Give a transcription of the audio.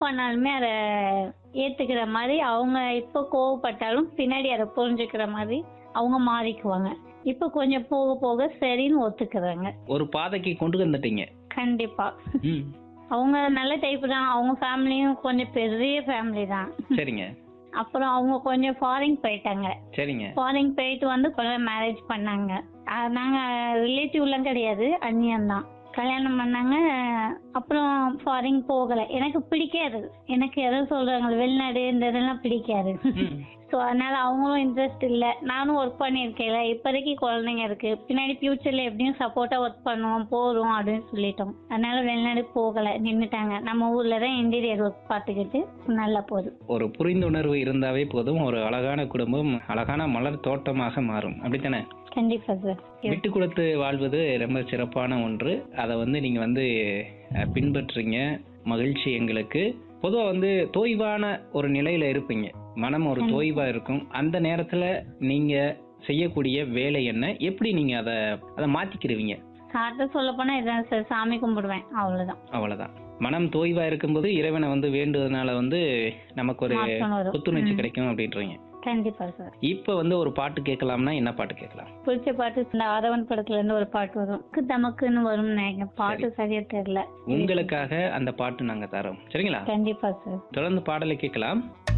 பண்ணாலுமே அதை ஏத்துக்கிற மாதிரி அவங்க இப்போ கோவப்பட்டாலும் பின்னாடி அதை புரிஞ்சுக்கிற மாதிரி அவங்க மாறிக்குவாங்க இப்போ கொஞ்சம் போக போக சரின்னு ஒத்துக்கிறாங்க ஒரு பாதைக்கு கொண்டு வந்துட்டீங்க கண்டிப்பா ம் அவங்க நல்ல டைப் தான் அவங்க ஃபேமிலியும் கொஞ்சம் பெரிய ஃபேமிலி தான் சரிங்க அப்புறம் அவங்க கொஞ்சம் ஃபாரின் போயிட்டாங்க சரிங்க ஃபாரின் போயிட்டு வந்து கொஞ்சம் மேரேஜ் பண்ணாங்க அஹ் நாங்க ரிலேட்டிவ்லாம் கிடையாது அந்நியன் தான் கல்யாணம் பண்ணாங்க அப்புறம் ஃபாரின் போகல எனக்கு பிடிக்காது எனக்கு எதை சொல்றாங்க வெளிநாடு இந்த இதெல்லாம் பிடிக்காது ம். ஸோ அதனால அவங்களும் இன்ட்ரெஸ்ட் இல்லை நானும் ஒர்க் பண்ணியிருக்கேன்ல இப்போதைக்கு குழந்தைங்க இருக்கு பின்னாடி ஃபியூச்சர்ல எப்படியும் சப்போர்ட்டா ஒர்க் பண்ணுவோம் போறோம் அப்படின்னு சொல்லிட்டோம் அதனால வெளிநாடு போகல நின்னுட்டாங்க நம்ம ஊர்ல தான் இன்டீரியர் ஒர்க் பார்த்துக்கிட்டு நல்லா போகுது ஒரு புரிந்துணர்வு இருந்தாவே போதும் ஒரு அழகான குடும்பம் அழகான மலர் தோட்டமாக மாறும் அப்படித்தானே கண்டிப்பா சார் விட்டு கொடுத்து வாழ்வது ரொம்ப சிறப்பான ஒன்று அதை வந்து நீங்க வந்து அஹ், பின்பற்றுறீங்க மகிழ்ச்சி எங்களுக்கு பொதுவா வந்து தோய்வான ஒரு நிலையில இருப்பீங்க மனம் ஒரு தோய்வா இருக்கும் அந்த நேரத்துல நீங்க செய்யக்கூடிய வேலை என்ன எப்படி நீங்க அதை அதை மாத்திக்கிருவீங்க சார்ட்ட சொல்ல போனா இதான் சார் சாமி கும்பிடுவேன் அவ்வளவுதான் அவ்வளவுதான் மனம் தோய்வா இருக்கும்போது இறைவனை வந்து வேண்டுவதனால வந்து நமக்கு ஒரு மாற்றம் வரும். புத்துணர்ச்சி ம். கிடைக்கும் அப்படின்றீங்க கண்டிப்பா சார் இப்ப வந்து ஒரு பாட்டு கேட்கலாம்னா என்ன பாட்டு கேட்கலாம் பிடிச்ச பாட்டு இந்த ஆதவன் படத்துல இருந்து ஒரு பாட்டு வரும் க்கு தமக்குன்னு வரும் நினைக்கிறேன் பாட்டு சரியா தெரியல உங்களுக்காக அந்த பாட்டு நாங்க தரோம் சரிங்களா கண்டிப்பா சார் தொடர்ந்து பாடலை கேட்கலாம்